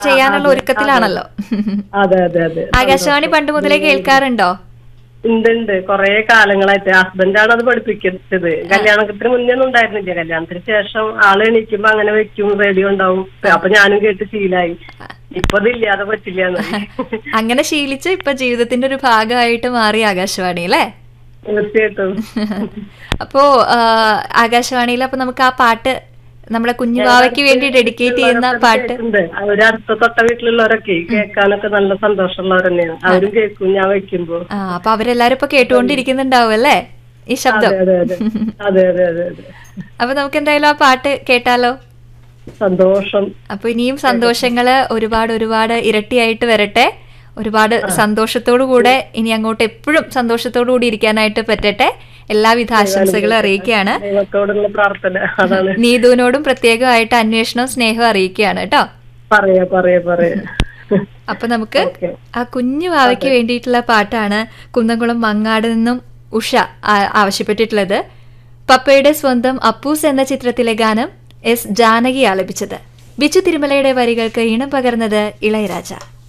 ചെയ്യാനുള്ള ഒരുക്കത്തിലാണല്ലോ അതെ അതെ അതെ ആകാശവാണി പണ്ട് മുതലേ കേൾക്കാറുണ്ടോ ഉണ്ട് ഉണ്ട് കൊറേ കാലങ്ങളായിട്ട് ഹസ്ബൻഡാണ് അത് പഠിപ്പിച്ചത് കല്യാണത്തിന് മുന്നേ ഒന്നും ഉണ്ടായിരുന്നില്ല കല്യാണത്തിന് ശേഷം ആള് എണീക്കുമ്പോ അങ്ങനെ വെക്കും റേഡിയോ ഉണ്ടാവും അപ്പൊ ഞാനും കേട്ട് ശീലായി ഇപ്പൊ അതില്ലാതെ പറ്റില്ല അങ്ങനെ ശീലിച്ച് ഇപ്പൊ ജീവിതത്തിന്റെ ഒരു ഭാഗമായിട്ട് മാറി ആകാശവാണി അല്ലേ തീർച്ചയായിട്ടും അപ്പോ ആ, ആകാശവാണിയിൽ അപ്പൊ നമുക്ക് ആ പാട്ട് നമ്മുടെ കുഞ്ഞുവാവയ്ക്ക് വേണ്ടി ഡെഡിക്കേറ്റ് ചെയ്യുന്ന പാട്ട് ഉണ്ട് അവര് അടുത്ത തൊട്ട വീട്ടിലുള്ളവരൊക്കെ കേൾക്കാനൊക്കെ നല്ല സന്തോഷമുള്ളവർ തന്നെയാണ് അവരും കേൾക്കും ഞാൻ വെക്കുമ്പോ ആ അപ്പൊ അവരെല്ലാരും ഇപ്പൊ കേട്ടുകൊണ്ടിരിക്കുന്നുണ്ടാവും അല്ലേ ഈ ശബ്ദം അതെ അതെ അതെ അതെ അതെ അതെ അപ്പൊ നമുക്ക് എന്തായാലും ആ പാട്ട് കേട്ടാലോ സന്തോഷം അപ്പൊ ഇനിയും സന്തോഷങ്ങള് ഒരുപാട് ഒരുപാട് ഇരട്ടിയായിട്ട് വരട്ടെ ഒരുപാട് സന്തോഷത്തോടു കൂടെ ഇനി അങ്ങോട്ട് എപ്പോഴും സന്തോഷത്തോടു കൂടി ഇരിക്കാനായിട്ട് പറ്റട്ടെ എല്ലാവിധ ആശംസകളും അറിയിക്കുകയാണ് ദൈവത്തോടുള്ള പ്രാർത്ഥന അതാണ് നീതുവിനോടും പ്രത്യേകമായിട്ട് അന്വേഷണവും സ്നേഹവും അറിയിക്കുകയാണ് കേട്ടോ പറയാ പറയാ പറയാ അപ്പൊ നമുക്ക് ഓക്കെ ആ കുഞ്ഞു വാവയ്ക്ക് വേണ്ടിയിട്ടുള്ള പാട്ടാണ് കുന്നംകുളം മങ്ങാട് നിന്നും ഉഷ ആ- ആവശ്യപ്പെട്ടിട്ടുള്ളത് പപ്പയുടെ സ്വന്തം അപ്പൂസ് എന്ന ചിത്രത്തിലെ ഗാനം എസ് ജാനകി ആലപിച്ചത് ബിച്ചു തിരുമലയുടെ വരികൾക്ക് ഈണം പകർന്നത് ഇളയരാജ